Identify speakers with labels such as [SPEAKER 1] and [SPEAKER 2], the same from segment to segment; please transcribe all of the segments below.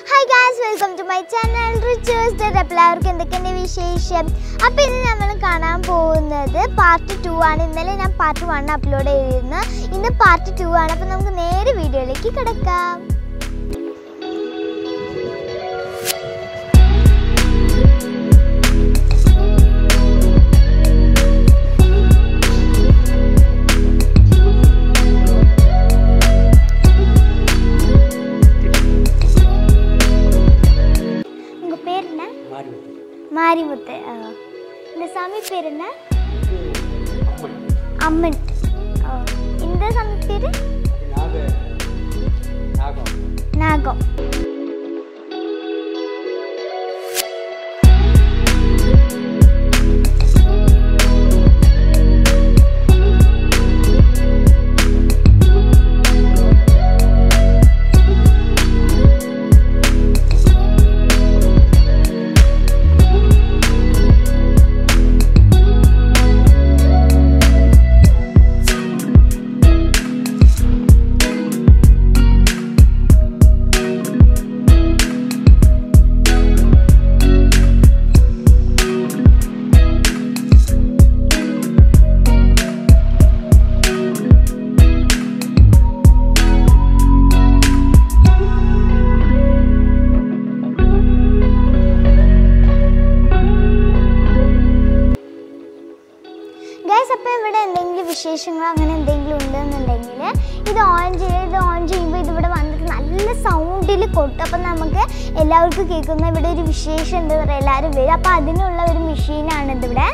[SPEAKER 1] Hi guys welcome to my channel Richu's dad എല്ലാവർക്കും എന്തൊക്കെയുണ്ട് വിശേഷം അപ്പോൾ ഇന്ന് നമ്മൾ കാണാൻ പോകുന്നത് പാർട്ട് ടു ആണ് ഇന്നലെ ഞാൻ പാർട്ട് വൺ അപ്ലോഡ് ചെയ്തിരുന്നു ഇന്ന് പാർട്ട് ടു ആണ് അപ്പോൾ നമുക്ക് നേരെ വീഡിയോയിലേക്ക് കിടക്കാം உங்கள் பேர் என்ன
[SPEAKER 2] மாறிவிட்டு
[SPEAKER 1] மாரிமுத்து ஆ. இந்த சாமி பேர் என்ன
[SPEAKER 2] அம்மன்
[SPEAKER 1] அம்மன் ஓ. இந்த சாமி பேர்
[SPEAKER 2] அது நாக நாகம்
[SPEAKER 1] நாகம் ഗൈസ് അപ്പോൾ ഇവിടെ എന്തെങ്കിലും വിശേഷങ്ങളോ അങ്ങനെ എന്തെങ്കിലും ഉണ്ടെന്നുണ്ടെങ്കിൽ ഇത് ഓൺ ചെയ്യുക ഇത് ഓൺ ചെയ്യുമ്പോൾ ഇതിവിടെ വന്നിട്ട് നല്ല സൗണ്ടിൽ കൊട്ടും അപ്പം നമുക്ക് എല്ലാവർക്കും കേൾക്കുന്ന ഇവിടെ ഒരു വിശേഷം എന്താ പറയുക എല്ലാവരും വരും അപ്പോൾ അതിനുള്ള ഒരു മെഷീനാണ് ഇതിവിടെ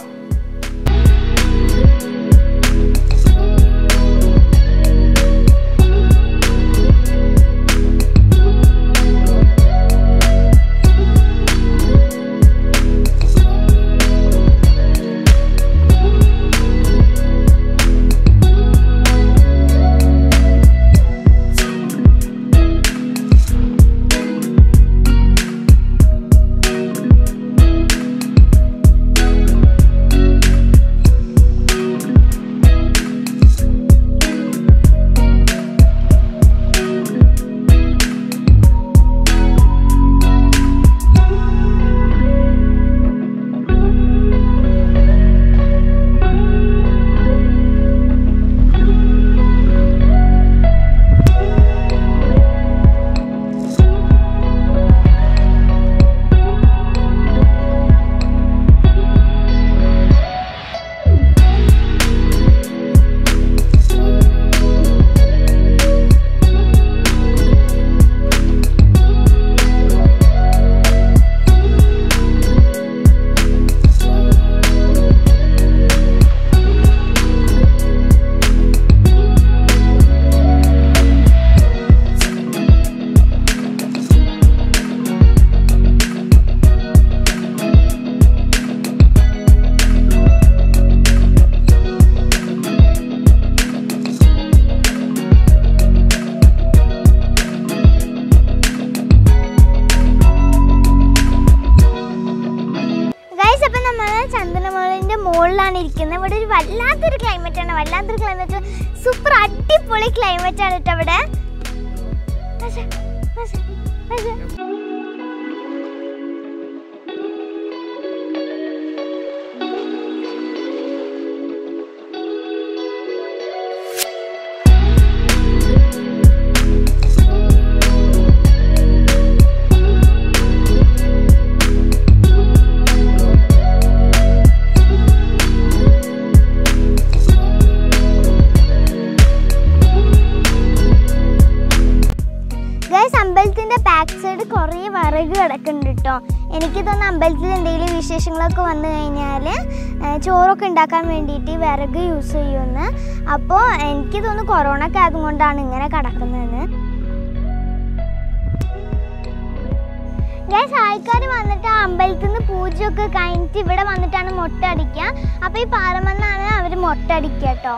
[SPEAKER 1] ഗൈസ് അപ്പം നമ്മൾ ചന്ദനമോളിൻ്റെ മുകളിലാണ് ഇരിക്കുന്നത് ഇവിടെ ഒരു വല്ലാത്തൊരു ക്ലൈമറ്റ് ആണ് വല്ലാത്തൊരു ക്ലൈമറ്റ് സൂപ്പർ അടിപൊളി ക്ലൈമറ്റ് ആണ് കേട്ടോ ഇവിടെ ആശാ, ആശാ, ആശാ. ഗൈസ് അമ്പലത്തിന്റെ ബാക്ക് സൈഡ് കുറേ വിറക് കിടക്കുന്നുണ്ട് കേട്ടോ എനിക്ക് തോന്നുന്നു അമ്പലത്തിൽ എന്തെങ്കിലും വിശേഷങ്ങളൊക്കെ വന്നു കഴിഞ്ഞാൽ ചോറൊക്കെ ഉണ്ടാക്കാൻ വേണ്ടിയിട്ട് വിറക് യൂസ് ചെയ്യുമെന്ന് അപ്പോൾ എനിക്ക് തോന്നുന്നു കൊറോണ ഒക്കെ അതുകൊണ്ടാണ് ഇങ്ങനെ കിടക്കുന്നതെന്ന് ഗൈസ് ആൾക്കാർ വന്നിട്ട് ആ അമ്പലത്തിൽ നിന്ന് പൂജയൊക്കെ കഴിഞ്ഞിട്ട് ഇവിടെ വന്നിട്ടാണ് മുട്ട അടിക്കുക അപ്പോൾ ഈ പാറമണ്ണാണ് അവർ മുട്ട അടിക്കുക കേട്ടോ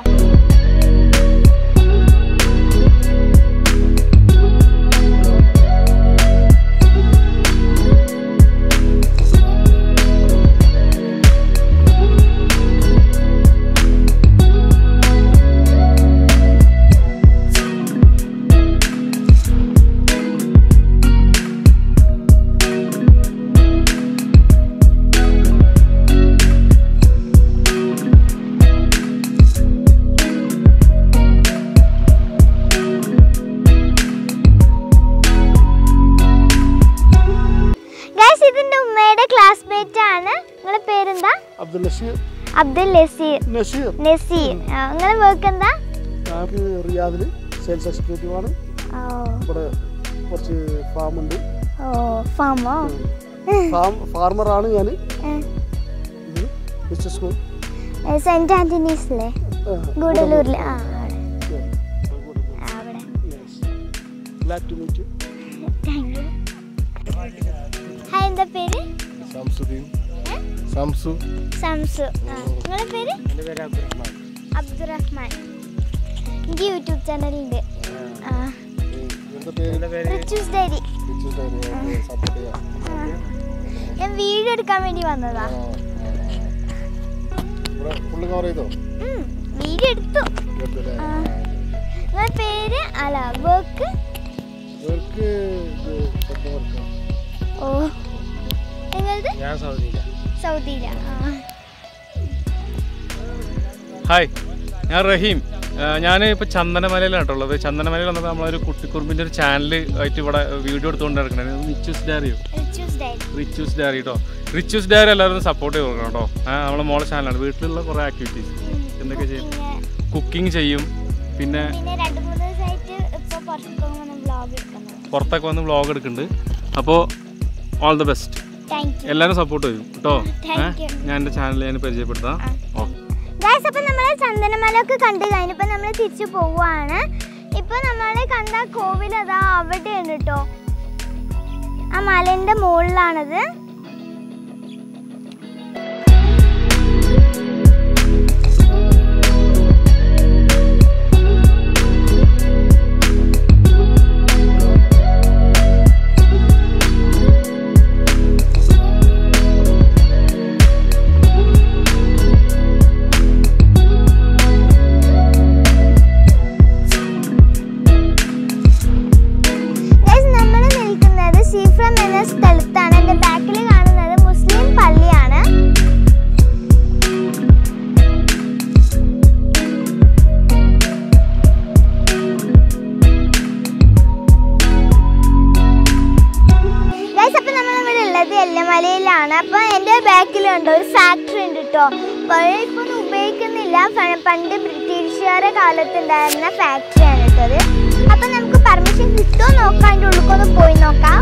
[SPEAKER 1] ഇതിന്റെ ഉമ്മയുടെ ക്ലാസ്മേറ്റ് ആണ് നിങ്ങളെ പേരെന്താ
[SPEAKER 3] അബ്ദുൽ നഷീർ
[SPEAKER 1] അബ്ദുൽ നസീർ
[SPEAKER 3] നഷീർ
[SPEAKER 1] നസീർ നിങ്ങളെ വർക്ക് എന്താ
[SPEAKER 3] ഞങ്ങൾക്ക് റിയാദിൽ സെയിൽസ് എക്സിക്യൂട്ടീവ് ആണ്
[SPEAKER 1] ഓ
[SPEAKER 3] ഇവിടെ കുറച്ച് ഫാം ഉണ്ട്
[SPEAKER 1] ഓ ഫാമോ
[SPEAKER 3] ഫാം ഫാർമറാണ് ഞാൻ ഇത് മിസ്റ്റർ സ്കൂൾ
[SPEAKER 1] സെന്റ് ആന്റണീസിലെ ഗൂഡല്ലൂരിലെ ആ അവിടെ ആ, അവിടെ
[SPEAKER 3] glad to meet you
[SPEAKER 1] thank you hi എന്താ പേര്
[SPEAKER 3] സംസുദ്ദീൻ
[SPEAKER 1] ഏ?
[SPEAKER 3] സംസു
[SPEAKER 1] സംസു ആ നിങ്ങളെ പേര് അബ്ദുറഹ്മാൻ എനിക്ക് യൂട്യൂബ് ചാനലുണ്ട് ആ
[SPEAKER 3] ഇവരുടെ പേര്
[SPEAKER 1] റിച്ചൂസ് ഡയറി
[SPEAKER 3] സപ്പോർട്ട് ചെയ്യാം
[SPEAKER 1] ഞാൻ വീഡിയോ എടുക്കാൻ വേണ്ടി വന്നതാ
[SPEAKER 3] ഇവിടെ ഫുള്ള് കവർ ചെയ്തോ
[SPEAKER 1] ഉം, വീഡിയോ എടുത്തു
[SPEAKER 3] എടുത്തല്ലേ
[SPEAKER 1] ആ. നിങ്ങളെ പേര് അല്ല വർക്ക്
[SPEAKER 3] ഇവർക്ക് ഇത് ചെക്കൻ വർക്കാണ്
[SPEAKER 1] ഓ നിങ്ങളത്
[SPEAKER 2] ഞാൻ സൗദിയിലാണ്
[SPEAKER 1] സൗദിയില ആ
[SPEAKER 4] ഹായ് ഞാൻ റഹീം ഞാൻ ഇപ്പോൾ ചന്ദനമലയിലാണ് കേട്ടുള്ളത് ചന്ദനമലയിൽ വന്നത് നമ്മളൊരു കുട്ടിക്കുറുമ്പിൻ്റെ ഒരു ചാനൽ ആയിട്ട് ഇവിടെ വീഡിയോ എടുത്തുകൊണ്ട് നടക്കണേ റിച്ചൂസ് ഡയറിയോ
[SPEAKER 1] റിച്ചൂസ് ഡയറി
[SPEAKER 4] റിച്ചൂസ് ഡയറി കേട്ടോ റിച്ചൂസ് ഡയറി എല്ലാവരും സപ്പോർട്ട് ചെയ്ത് കൊടുക്കണം കേട്ടോ ആ നമ്മളെ മോളെ ചാനലാണ് വീട്ടിലുള്ള കുറേ ആക്ടിവിറ്റീസ് എന്തൊക്കെ ചെയ്യും
[SPEAKER 1] പിന്നെ
[SPEAKER 4] കുക്കിംഗ് ചെയ്യും പിന്നെ
[SPEAKER 1] പിന്നെ രണ്ട് മൂന്ന് ദിവസമായിട്ട് ഇപ്പൊ പുറത്തൊക്കെ വന്ന് വ്ളോഗ് എടുക്കുന്നത്
[SPEAKER 4] പുറത്തൊക്കെ വന്ന് വ്ളോഗ് എടുക്കുന്നുണ്ട് അപ്പോൾ all the best
[SPEAKER 1] thank you
[SPEAKER 4] എല്ലാവരും സപ്പോർട്ട് ചെയ്യും കേട്ടോ
[SPEAKER 1] Thank you.
[SPEAKER 4] ഞാൻ എൻ്റെ ചാനൽ ഞാൻ പരിചയപ്പെടുത്താം
[SPEAKER 1] ആ.
[SPEAKER 4] ഓക്കെ
[SPEAKER 1] ഗായ്സ് അപ്പം നമ്മൾ ചന്ദനമല ഒക്കെ കണ്ടു കഴിഞ്ഞപ്പോൾ നമ്മൾ തിരിച്ചു പോവുകയാണ് ഇപ്പൊ നമ്മളെ കണ്ട കോവിൽ അതാ അവിടെയാണ് കേട്ടോ ആ മലേന്റെ മുകളിലാണത് ഗൈസ് നമ്മൾ നിൽക്കുന്നത് സീഫ്രം എന്ന സ്ഥലത്താണ് എൻ്റെ ബാക്കിൽ കാണുന്നത് മുസ്ലിം പള്ളിയാണ് ഗൈസ് അപ്പം നമ്മളിവിടെ ഉള്ളത് എല്ലമലയിലാണ് അപ്പോൾ എൻ്റെ ബാക്കിലുണ്ട് ഒരു ഫാക്ടറി ഉണ്ട് കേട്ടോ പഴയ ഇപ്പോൾ ഒന്നും ഉപയോഗിക്കുന്നില്ല പ- പണ്ട് ബ്രിട്ടീഷുകാരുടെ കാലത്ത് ഉണ്ടായിരുന്ന ഫാക്ടറിയാണ് കേട്ടോ അത് അപ്പം നമുക്ക് പെർമിഷൻ കിട്ടുമോ നോക്കാം അതിൻ്റെ ഉള്ളിലേക്കൊന്ന് പോയി നോക്കാം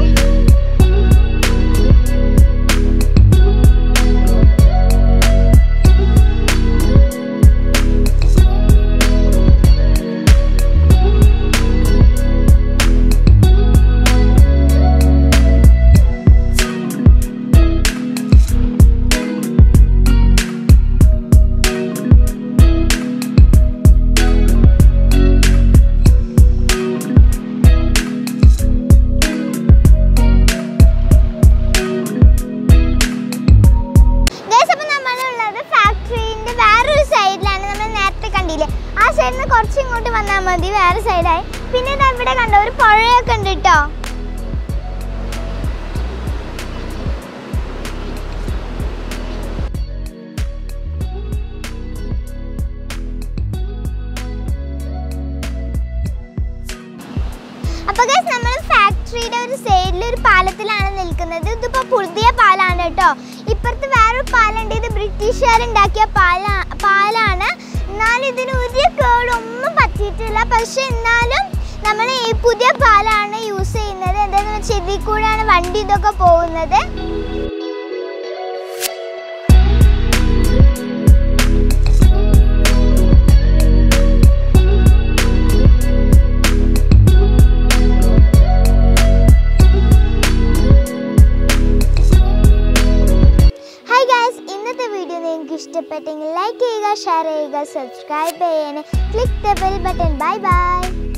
[SPEAKER 1] ഗൈസ് അപ്പോൾ നമ്മളുള്ളത് ഫാക്ടറിന്റെ വേറൊരു സൈഡിലാണ് നമ്മൾ നേരത്തെ കണ്ടില്ലേ ആ സൈഡിൽ നിന്ന് കുറച്ച് ഇങ്ങോട്ട് വന്നാൽ മതി വേറെ സൈഡായി പിന്നെ ദാ ഇവിടെ കണ്ടോ ഒരു പുഴയൊക്കെ ഉണ്ട് കേട്ടോ അപ്പൊ ഗൈസ് നമ്മൾ ഫാക്ടറിയുടെ ഒരു സൈഡിൽ ഒരു പാലത്തിലാണ് നിൽക്കുന്നത് ഇതിപ്പോ പുതിയ പാലാണ് കേട്ടോ ഇപ്പുറത്ത് വേറൊരു പാലുണ്ട് ഇത് ബ്രിട്ടീഷുകാർ ഉണ്ടാക്കിയ പാല പാലാണ് എന്നാലും ഇതിന് ഒരു കേടൊന്നും പറ്റിയിട്ടില്ല പക്ഷെ എന്നാലും നമ്മൾ ഈ പുതിയ പാലാണ് യൂസ് ചെയ്യുന്നത് എന്താണെന്ന് വെച്ചാൽ ഇതിൽ കൂടെയാണ് വണ്ടി ഇതൊക്കെ പോകുന്നത് ഹായ് ഗായ്സ് ഇന്നത്തെ വീഡിയോ നിങ്ങൾക്ക് ഇഷ്ടപ്പെട്ടെങ്കിൽ ലൈക്ക് ചെയ്യുക ഷെയർ ചെയ്യുക സബ്സ്ക്രൈബ് ചെയ്യാൻ click the bell button bye by